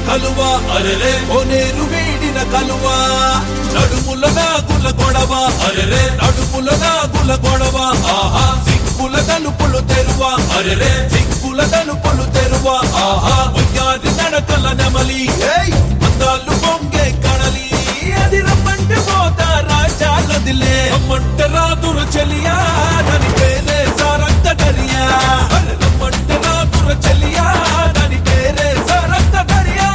కలువ అరెరే కోనేరు వీడిన కలువ నడుముల నాగుల గొడవ అరెరే నడుముల నాగుల గొడవ ఆహా సిక్కుల తలుపులు తెరువ అరెరే సిక్కుల తలుపులు తెరువ ఆహా ఉయ్యాది నడకల నెమలి ఏయ్ అందాలు పొంగే కడలి అది రమ్మంటే పోతా రాజాలదిలే రమ్మంటే రాదురు చెలియా దాని పేరే సారంత డరియా అరే రమ్మంటే రాదురు చెలియా దాని పేరే సారంత డరియా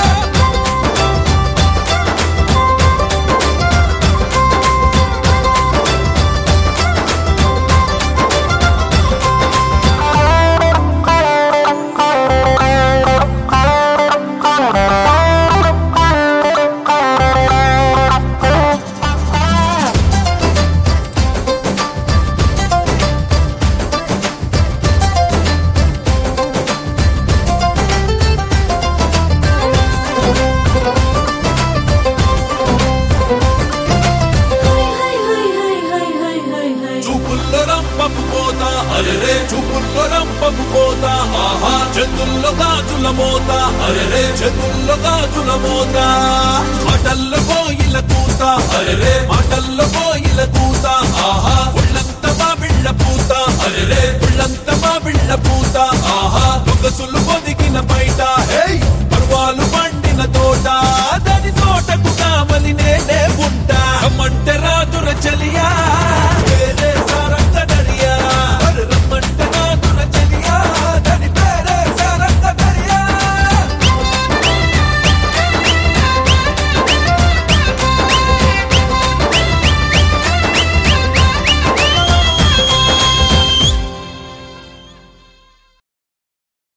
చూపుల్లో రంపపు పోతా అరెరే చూపుల్లో రంపపు పోతా ఆహా చేతుల్లో గాజుల మోత అరెరే చేతుల్లో గాజుల మోత